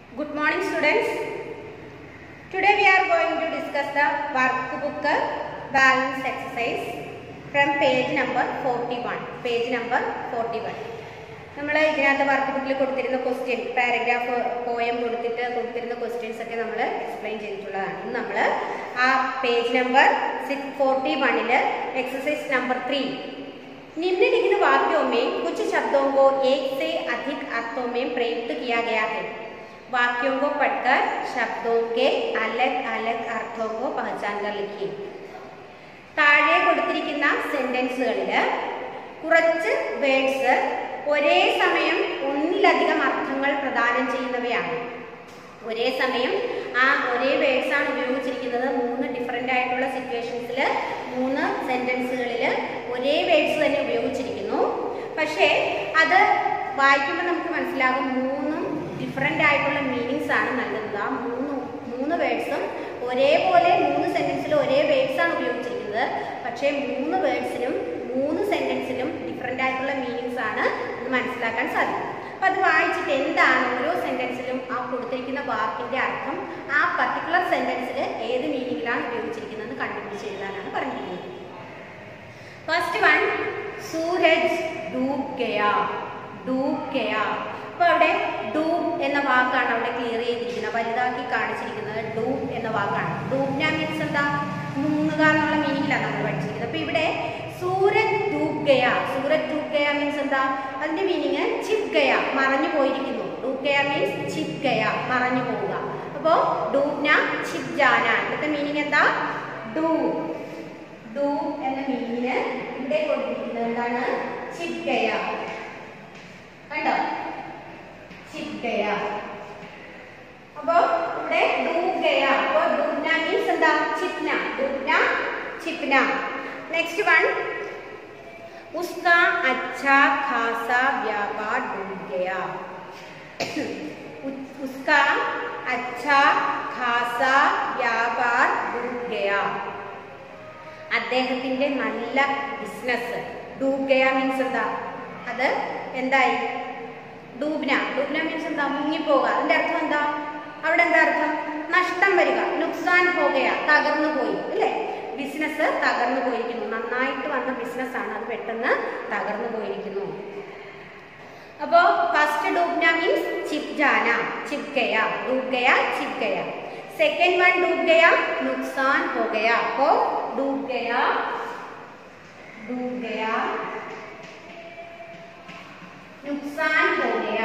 Good morning students. Today we are going to discuss the workbook balance exercise from page number 41. Page number 41. നമ്മൾ ഇതിനകത്ത് work ബുക്കിൽ കൊടുത്തിരുന്ന question paragraph poem കൊടുത്തിട്ട് കൊടുത്തിരുന്ന questions ഒക്കെ നമ്മൾ എക്സ്പ്ലെയിൻ ചെയ്തിട്ടുള്ളതാണ് ഇന്ന് നമ്മൾ ആ പേജ് നമ്പർ സിക്സ് ഫോർട്ടി വണ്ണിൽ എക്സസൈസ് നമ്പർ ത്രീ निम्नलिखित वाक्यों में कुछ शब्दों को एक से अधिक अर्थों में प्रयुक्त किया गया है वाक्यों को पढ़कर शब्दों के अलग अलग अर्थों को पहचान कर लिखिए താഴെ കൊടുത്തിരിക്കുന്ന സെന്റൻസുകളിൽ കുറച്ച് വേർഡ്സ് ഒരേ സമയം ഒന്നിലധികം അർത്ഥങ്ങൾ പ്രദാനം ചെയ്യുന്നവയാണ് ഒരേ സമയം ആ ഒരേ വേർഡ്സ് ആണ് ഉപയോഗിച്ചിരിക്കുന്നത് മൂന്ന് ഡിഫറെൻ്റ് ആയിട്ടുള്ള സിറ്റുവേഷൻസിൽ മൂന്ന് സെൻറ്റൻസുകളിൽ ഒരേ വേർഡ്സ് തന്നെ ഉപയോഗിച്ചിരിക്കുന്നു പക്ഷേ അത് വായിക്കുമ്പോൾ നമുക്ക് മനസ്സിലാകും മൂന്നും ഡിഫറെൻ്റ് ആയിട്ടുള്ള മീനിങ്സ് ആണ് നൽകുന്നത് ആ മൂന്ന് മൂന്ന് വേർഡ്സും ഒരേപോലെ മൂന്ന് സെൻറ്റൻസിൽ ഒരേ വേർഡ്സ് ആണ് ഉപയോഗിച്ചിരിക്കുന്നത് പക്ഷേ മൂന്ന് വേർഡ്സിനും മൂന്ന് സെൻറ്റൻസിലും ഡിഫറെൻ്റ് ആയിട്ടുള്ള മീനിങ്സ് ആണ് എന്ന് മനസ്സിലാക്കാൻ സാധിക്കും അപ്പം അത് വായിച്ചിട്ട് എന്താണ് ഓരോ സെൻറ്റൻസിലും ആ കൊടുത്തിരിക്കുന്ന വാക്കിൻ്റെ അർത്ഥം ആ പർട്ടിക്കുലർ സെൻറ്റൻസിൽ ഏത് മീനിങ്ങിലാണ് ഉപയോഗിച്ചിരിക്കുന്നതെന്ന് കണ്ടുപിടിച്ച് എഴുതാനാണ് പറഞ്ഞിരിക്കുന്നത് ഫസ്റ്റ് വൺ സൂരജ് ഡൂബ് ഗയാ ഡൂബ് ഗയാ അപ്പോൾ അവിടെ ഡൂബ് എന്ന വാക്കാണ് അവിടെ ക്ലിയർ ചെയ്തിരിക്കുന്നത് വലുതാക്കി കാണിച്ചിരിക്കുന്നത് ഡൂബ് എന്ന വാക്കാണ് ഡൂബ്ന മീൻസ് എന്താ മുങ്ങുക എന്നുള്ള മീനിങ്ങിലാണ് നമ്മൾ പഠിച്ചിരിക്കുന്നത് അപ്പോൾ ഇവിടെ സൂരജ് ഡൂബ് ഗയ സൂരജ് ഡൂബ് ഗയ മീൻസ് എന്താ അതിന്റെ മീനിങ് ചിപ് ഗയ മറഞ്ഞു പോയിരിക്കുന്നു ഡൂബ് ഗയ മീൻസ് ചിപ് ഗയ മറഞ്ഞു പോവുക അപ്പോൾ ഡൂബ്ന ചിപ് ജാന ഇവിടുത്തെ മീനിങ് എന്താ ഡൂബ് ഡൂബ് എന്ന മീനിങ് ഇവിടെ കൊടുത്തിരിക്കുന്നത് എന്താണ് ചിപ് ഗയ കണ്ടോ ചിപ് ഗയ അപ്പോ ഇവിടെ ഡൂബ് ഗയ അപ്പോ ഡൂബ്ന മീൻസ് എന്താ ചിപ്ന ഡൂബ്ന ചിപ്ന नेक्स्ट वन उसका अच्छा खासा व्यापार डूब गया उसका अच्छा खासा വ്യാപാർ ഡൂബ് ഗയ അദ്ദേഹത്തിന്റെ നല്ല ബിസിനസ് ഡൂബ് ഗയ മീൻസ് എന്താ അത് എന്തായി ഡൂബ്ന ഡൂബ്ന മീൻസ് എന്താ മുങ്ങിപ്പോവുക അതിന്റെ അർത്ഥം എന്താ അവിടെ എന്താ അർത്ഥം നഷ്ടം വരിക നുക്സാൻ പോകുക തകർന്നു പോയി അല്ലേ ബിസിനസ് തകർന്നു പോയിരിക്കുന്നു നന്നായിട്ട് വന്ന ബിസിനസ് ആണ് അത് പെട്ടെന്ന് തകർന്നു പോയിരിക്കുന്നു അപ്പോ ഫസ്റ്റ് ഡൂബ്ന മീൻസ് ചിപ് ജാന ചിപ് ഗയ ഡൂബ് ഗയ ചിപ് ഗയ സെക്കൻഡ് വൺ ഡൂബ് ഗയ നുക്സാൻ ഹോ ഗയ അപ്പോ ഡൂബ് ഗയ ഡൂബ് ഗയ नुकसान हो गया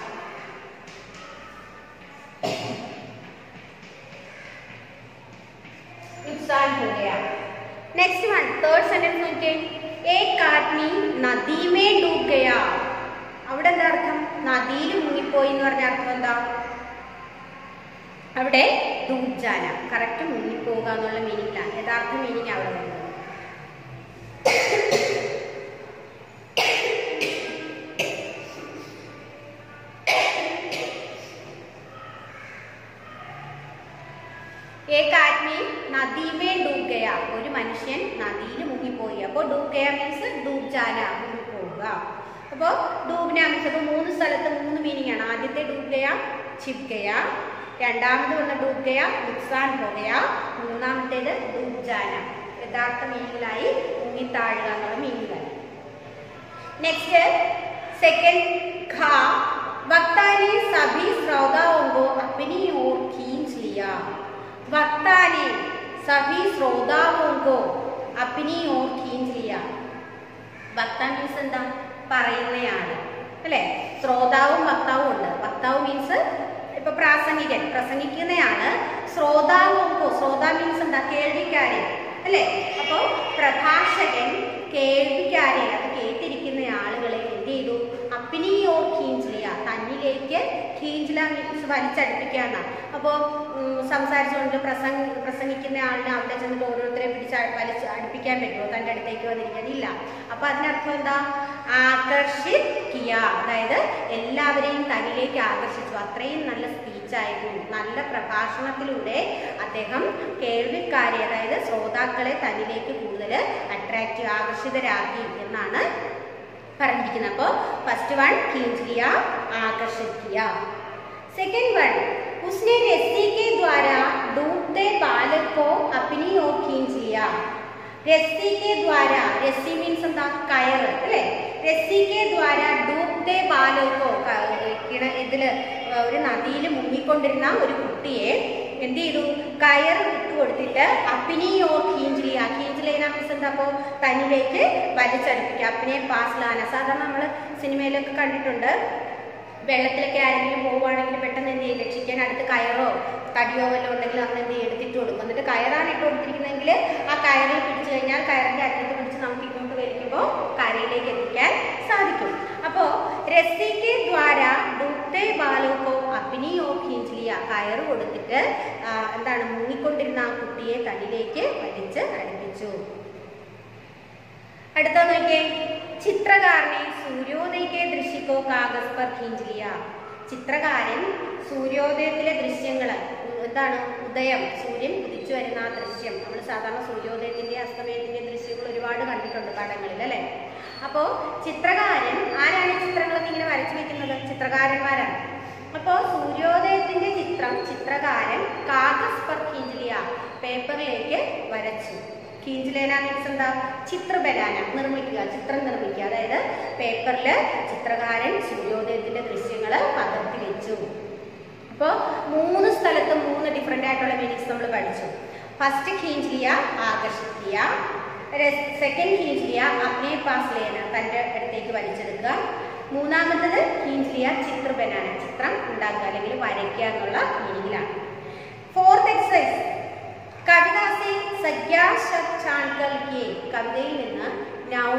नुकसान हो गया नेक्स्ट वन थर्ड सेंटेंस നോക്കിയേ एक आदमी नदी में डूब गया അവിടെ എന്താ അർത്ഥം നദിയിൽ മുങ്ങിപ്പോയി എന്ന് പറഞ്ഞ അർത്ഥം എന്താ അവിടെ ഡൂബ്ജാന കറക്റ്റ് മുങ്ങിപ്പോവുക എന്നുള്ള മീനിങ്ങിലാണ് യഥാർത്ഥ മീനിങ് അവിടെ വരുന്നത് ഏക ആദ്മി നദിമേ ഡൂബ് ഗയ ഒരു മനുഷ്യൻ നദിയിൽ മുങ്ങിപ്പോയി അപ്പോൾ ഡൂബ് ഗയ മീൻസ് ഡൂബ് ജാന മുങ്ങിപ്പോവുക അപ്പോൾ ഡൂബിന മീൻസ് അപ്പോൾ മൂന്ന് സ്ഥലത്ത് മൂന്ന് മീനിങ് ആണ് ആദ്യത്തെ ഡൂബ് ഗയ ചിപ് ഗയ രണ്ടാമത് വന്ന ഡൂബ് ഗയ നുക്സാൻ ഹോഗയ മൂന്നാമത്തേത് ഡൂബ് ജാന യഥാർത്ഥ മീനിങ്ങിലായി മുങ്ങിത്താഴുക എന്നുള്ള മീനിങ്ങിലായി നെക്സ്റ്റ് സെക്കൻഡ് ഖ वक्ता ने सभी श्रोताओं को अपनी ओर खींच लिया वक्ता ने सभी श्रोताओं को अपनी ओर खींच लिया വക്ത മീൻസ് എന്താ പറയുന്നയാള് അല്ലെ ശ്രോതാവും വക്താവും ഉണ്ട് വക്താവ് മീൻസ് ഇപ്പൊ പ്രാസംഗികൻ പ്രസംഗിക്കുന്നയാള് ശ്രോതാവും ശ്രോതാ മീൻസ് എന്താ കേൾവിക്കാരൻ അല്ലെ അപ്പോ പ്രഭാഷകൻ കേൾവിക്കാരെ അത് കേട്ടിരിക്കുന്ന ആളുകളെ എന്ത് ചെയ്തു അപ്പിനിയോർ ഖീഞ്ചിലിയ തന്നിലേക്ക് ഖീഞ്ചില മീൻസ് വലിച്ചടുപ്പിക്കുക എന്നാണ് അപ്പോൾ സംസാരിച്ചുകൊണ്ട് പ്രസംഗ പ്രസംഗിക്കുന്ന ആളിനെ അവിടെ ചെന്നിട്ട് ഓരോരുത്തരെ പിടിച്ച് വലിച്ച് അടുപ്പിക്കാൻ പറ്റുമോ തൻ്റെ അടുത്തേക്ക് വന്നിരിക്കാൻ ഇല്ല അപ്പോൾ അതിനർത്ഥം എന്താ ആകർഷിക്കുക അതായത് എല്ലാവരെയും തന്നിലേക്ക് ആകർഷിച്ചു അത്രയും നല്ല സ്പീച്ചായിരുന്നു നല്ല പ്രഭാഷണത്തിലൂടെ അദ്ദേഹം കേൾവിക്കാരെ അതായത് ശ്രോതാക്കളെ തന്നിലേക്ക് കൂടുതൽ അട്രാക്റ്റീവ് ആകർഷിതരാക്കി എന്നാണ് പറഞ്ഞിരിക്കുന്നത് അപ്പോൾ ഫസ്റ്റ് വൺ കീഞ്ചിയ ആകർഷിക്കുക സെക്കൻഡ് വൺ उसने रस्सी के द्वारा डूबते बालक को अपनी ओर खींच लिया രസ്സി കെ ദ്വാര രസ്സി മീൻസ് എന്താ കയറ് അല്ലേ രസ്സി കെ ദ്വാര ഡൂബ്തെ ബാലകോ കിണ ഇതില് ഒരു നദിയിൽ മുങ്ങിക്കൊണ്ടിരുന്ന ഒരു കുട്ടിയെ എന്ത് ചെയ്തു കയർ വിട്ടുകൊടുത്തിട്ട് അപ്പിനിയോ കീഞ്ചിലിയ കീഞ്ചിലേന മീൻസ് എന്താ അപ്പോ തന്നിലേക്ക് വലിച്ചടുപ്പിക്കുക അപ്പിനെ പാസ്ലാന സാധാരണ നമ്മൾ സിനിമയിലൊക്കെ കണ്ടിട്ടുണ്ട് വെള്ളത്തിലൊക്കെ ആരെങ്കിലും പോവുകയാണെങ്കിൽ പെട്ടെന്ന് എന്ത് ചെയ്യും രക്ഷിക്കാൻ അടുത്ത് കയറോ തടിയോ വല്ലതും ഉണ്ടെങ്കിൽ അന്ന് എന്ത് ചെയ്യും എടുത്തിട്ട് കൊടുക്കും എന്നിട്ട് കയറാണ് ഇട്ട് കൊടുത്തിരിക്കുന്നതെങ്കിൽ ആ കയറിൽ പിടിച്ചു കഴിഞ്ഞാൽ കയറിന്റെ അറ്റത്ത് പിടിച്ച് നമുക്ക് ഇങ്ങോട്ട് വലിക്കുമ്പോൾ കരയിലേക്ക് എത്തിക്കാൻ സാധിക്കും അപ്പോൾ രസിക്ക് ദ്വാര ഡൂത്തെ ബാലോക്കോ അപ്പിനിയോ ഖീഞ്ചിലിയ കയറ് കൊടുത്തിട്ട് ആ, എന്താണ് മുങ്ങിക്കൊണ്ടിരുന്ന ആ കുട്ടിയെ തടിയിലേക്ക് വലിച്ച് അടുപ്പിച്ചു അടുത്ത നോക്കിയേ ചിത്രകാരനെ സൂര്യോദയക്കെ ദൃശ്യക്കോ കാഗസ് പർ ഖീഞ്ച് ലിയ ചിത്രകാരൻ സൂര്യോദയത്തിലെ ദൃശ്യങ്ങൾ എന്താണ് ഉദയം സൂര്യൻ ഉദിച്ചു വരുന്ന ആ ദൃശ്യം നമ്മൾ സാധാരണ സൂര്യോദയത്തിന്റെ അസ്തമയത്തിന്റെ ദൃശ്യങ്ങൾ ഒരുപാട് കണ്ടിട്ടുണ്ട് പടങ്ങളിൽ അല്ലേ അപ്പോ ചിത്രകാരൻ ആരാണ് ഈ ചിത്രങ്ങളൊക്കെ ഇങ്ങനെ വരച്ചു വെക്കുന്നത് ചിത്രകാരന്മാരാണ് അപ്പോ സൂര്യോദയത്തിന്റെ ചിത്രം ചിത്രകാരൻ കാഗസ് പർ ഖീഞ്ച് ലിയ പേപ്പറിലേക്ക് വരച്ചു കീഞ്ചിലേന മീൻസ് എന്താ ചിത്രബലാന നിർമ്മിക്കുക ചിത്രം നിർമ്മിക്കുക അതായത് പേപ്പറിൽ ചിത്രകാരൻ സൂര്യോദയത്തിന്റെ ദൃശ്യങ്ങൾ പകർത്തി വെച്ചു അപ്പോൾ മൂന്ന് സ്ഥലത്ത് മൂന്ന് ഡിഫറെൻ്റ് ആയിട്ടുള്ള മീനിങ്സ് നമ്മൾ പഠിച്ചു ഫസ്റ്റ് ഖീഞ്ചിലിയ ആകർഷിക്കുക സെക്കൻഡ് ഖീഞ്ചിലിയ അപ്നെ പാസ് ലേന തൻ്റെ അടുത്തേക്ക് വലിച്ചെടുക്കുക മൂന്നാമത്തത് ഖീഞ്ചിലിയ ചിത്രബനാന ചിത്രം ഉണ്ടാക്കുക അല്ലെങ്കിൽ വരയ്ക്കുക എന്നുള്ള മീനിങ്ങിലാണ് ഫോർത്ത് എക്സസൈസ് കവിത സെ സജ്ഞാ ശബ്ദ ചാൻകൽ കെ കവിതയിൽ നിന്ന് നൗൺ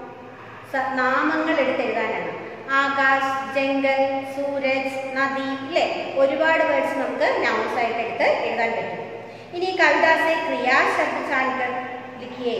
സ- നാമങ്ങൾ എടുത്ത് എഴുതാനാണ് ആകാശ് ജംഗൽ സൂരജ് നദി ഇല്ലേ ഒരുപാട് വേർഡ്സ് നമുക്ക് നൗൺസ് ആയിട്ട് എടുത്ത് എഴുതാൻ പറ്റും ഇനി കവിതാസെ ക്രിയാശബ്ദ ചാൻകൽ ലിഖിയേ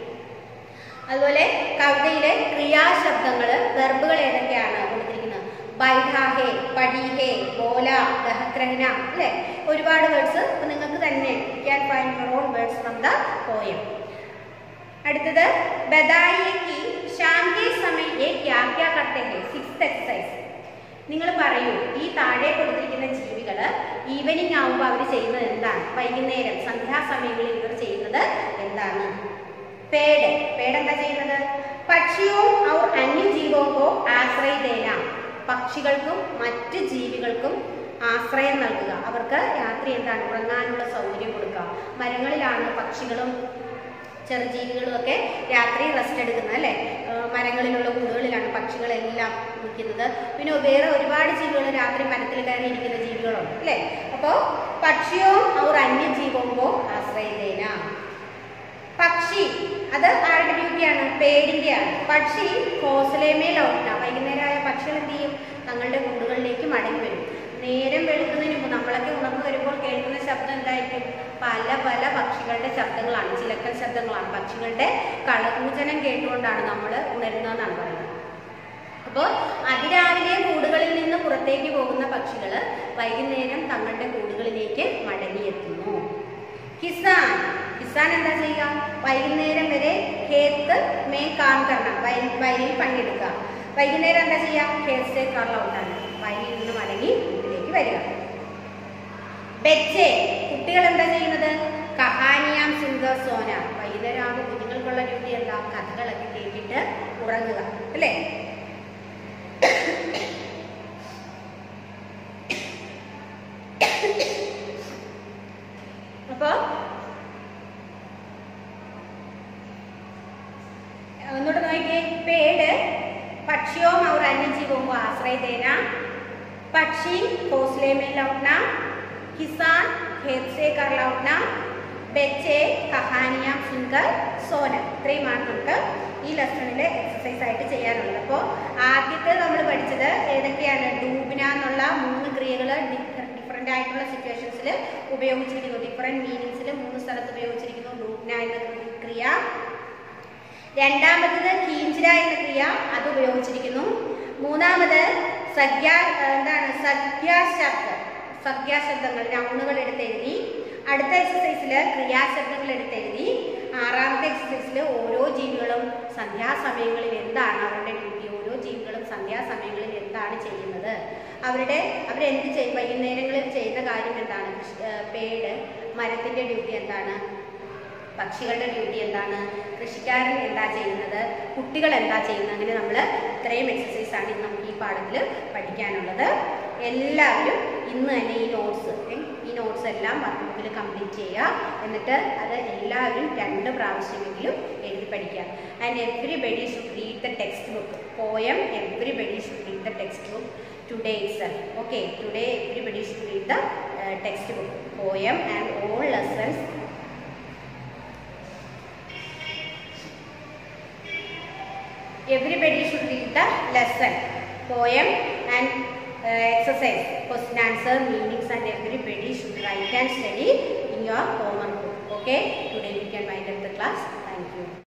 അതുപോലെ കവിതയിലെ ക്രിയാശബ്ദങ്ങൾ വെർബുകൾ ഏതൊക്കെയാണ് കൊടുത്തിരിക്കുന്നത് ബൈഠാഹേ പഠിഹേ ബോല ദഹഗ്രഹന അല്ലേ ഒരുപാട് വേർഡ്സ് അപ്പൊ നിങ്ങൾക്ക് തന്നെ can find your own words from the poem അടുത്തത് ബദായിയെ കി ശാം കെ സമയ ഏ ക്യാ ക്യാ കർത്തെ ഹേ സിക്സ് എക്സസൈസ് നിങ്ങൾ പറയൂ ഈ താഴെ കൊടുത്തിരിക്കുന്ന ജീവികൾ ഈവനിങ് ആവുമ്പോൾ അവർ ചെയ്യുന്നത് എന്താണ് വൈകുന്നേരം സന്ധ്യാസമയങ്ങളിൽ ഇവർ ചെയ്യുന്നത് എന്താണ് പേട് പേട് എന്താ ചെയ്യുന്നത് പക്ഷിയോ ഔർ അന്യജീവോക്കോ ആശ്രയതേന പക്ഷികൾക്കും മറ്റ് ജീവികൾക്കും ആശ്രയം നൽകുക അവർക്ക് രാത്രി എന്താണ് ഉറങ്ങാനുള്ള സൗകര്യം കൊടുക്കുക മരങ്ങളിലാണ് പക്ഷികളും ചെറുജീവികളും ഒക്കെ രാത്രി റെസ്റ്റ് എടുക്കുന്നത് അല്ലേ ആ, മരങ്ങളിലുള്ള കൂടുകളിലാണ് പക്ഷികളെല്ലാം നിൽക്കുന്നത് പിന്നെ വേറെ ഒരുപാട് ജീവികൾ രാത്രി മരത്തിൽ കയറി ഇരിക്കുന്ന ജീവികളുണ്ട് അല്ലേ അപ്പോൾ പക്ഷിയോ അവർ അന്യജീവോ ആശ്രയതേന പക്ഷി അത് ആരുടെ ഡ്യൂട്ടിയാണ് പേടിന്റെയാണ് പക്ഷി ഹോസലേമേലോട്ട വൈകുന്നേരമായ പക്ഷികൾ എന്ത് ചെയ്യും തങ്ങളുടെ കൂടുകളിലേക്ക് മടങ്ങി വരും നേരം വെളുക്കുന്നതിന് മുമ്പ് നമ്മളൊക്കെ ഉണർന്നു വരുമ്പോൾ കേൾക്കുന്ന ശബ്ദം എന്തായിരിക്കും പല പല പക്ഷികളുടെ ശബ്ദങ്ങളാണ് ചിലക്കൽ ശബ്ദങ്ങളാണ് പക്ഷികളുടെ കളകൂചനം കേട്ടുകൊണ്ടാണ് നമ്മൾ ഉണരുന്നതെന്നാണ് പറയുന്നത് അപ്പോൾ അതിരാവിലെ കൂടുകളിൽ നിന്ന് പുറത്തേക്ക് പോകുന്ന പക്ഷികൾ വൈകുന്നേരം തങ്ങളുടെ കൂടുകളിലേക്ക് മടങ്ങിയെത്തുന്നു കിസാൻ കിസാൻ എന്താ ചെയ്യുക വൈകുന്നേരം വരെ ഖേത്ത് മേ കാം കരണം വയൽ വയലിൽ പണിയെടുക്കുക വൈകുന്നേരം എന്താ ചെയ്യുക ഖേത്ത് കള്ളൗട്ടാണ് വയലിൽ നിന്ന് മടങ്ങി വീട്ടിലേക്ക് വരിക ബെച്ചെ കുട്ടികൾ എന്താ ചെയ്യുന്നത് കഹാനിയാം സിംഗർ സോന വൈകുന്നേരം ആകുമ്പോൾ കുഞ്ഞുങ്ങൾക്കുള്ള ഡ്യൂട്ടി എന്താ കഥകളൊക്കെ കേട്ടിട്ട് ഉറങ്ങുക അല്ലേ അപ്പോ ഒന്നുകൂടെ നോക്കിയേ പേട് പക്ഷിയോ और अन्य जीवों को आश्रय देना पक्षी घोंसले में लौटना किसान खेत से कर लौटना ബെച്ചെ കഹാനിയ സുൻകർ സോന ഇത്രയുമാണ് നമുക്ക് ഈ ലെസണിൽ എക്സസൈസ് ആയിട്ട് ചെയ്യാനുള്ളത് അപ്പോൾ ആദ്യത്തെ നമ്മൾ പഠിച്ചത് ഏതൊക്കെയാണ് ഡൂബിന എന്നുള്ള മൂന്ന് ക്രിയകൾ ഡിഫറെൻ്റ് ആയിട്ടുള്ള സിറ്റുവേഷൻസിൽ ഉപയോഗിച്ചിരിക്കുന്നു ഡിഫറെൻറ്റ് മീനിങ്സിൽ മൂന്ന് സ്ഥലത്ത് ഉപയോഗിച്ചിരിക്കുന്നു ഡൂബിന എന്ന ക്രിയ രണ്ടാമത്തത് കീഞ്ചിര എന്ന ക്രിയ അത് ഉപയോഗിച്ചിരിക്കുന്നു മൂന്നാമത് സഖ്യ എന്താണ് സഖ്യാശബ്ദ സഖ്യാശബ്ദങ്ങൾ നൗണുകൾ എടുത്തെഴുതി അടുത്ത എക്സസൈസിൽ ക്രിയാശബ്ദങ്ങൾ എടുത്തെഴുതി ആറാമത്തെ എക്സസൈസിൽ ഓരോ ജീവികളും സന്ധ്യാസമയങ്ങളിൽ എന്താണ് അവരുടെ ഡ്യൂട്ടി ഓരോ ജീവികളും സന്ധ്യാസമയങ്ങളിൽ എന്താണ് ചെയ്യുന്നത് അവരുടെ അവരെന്ത് ചെയ്യും വൈകുന്നേരങ്ങളിൽ ചെയ്യുന്ന കാര്യം എന്താണ് പേട് മരത്തിൻ്റെ ഡ്യൂട്ടി എന്താണ് പക്ഷികളുടെ ഡ്യൂട്ടി എന്താണ് കൃഷിക്കാരൻ എന്താ ചെയ്യുന്നത് കുട്ടികൾ എന്താ ചെയ്യുന്നത് അങ്ങനെ നമ്മൾ ഇത്രയും എക്സസൈസ് ആണ് ഇന്ന് നമുക്ക് ഈ പാഠത്തിൽ പഠിക്കാനുള്ളത് എല്ലാവരും ഇന്ന് തന്നെ ഈ നോട്ട്സ് ഈ നോട്ട്സ് എല്ലാം വർക്ക് ബുക്കിൽ കംപ്ലീറ്റ് ചെയ്യുക എന്നിട്ട് അത് എല്ലാവരും രണ്ട് പ്രാവശ്യമെങ്കിലും എഴുതി പഠിക്കുക and everybody should read the textbook poem everybody should read the textbook today itself okay today everybody should read the uh, textbook poem and all lessons everybody should read the lesson poem and uh, exercise question answer meanings and everybody should write and study in your homework book okay today we can wind up the class thank you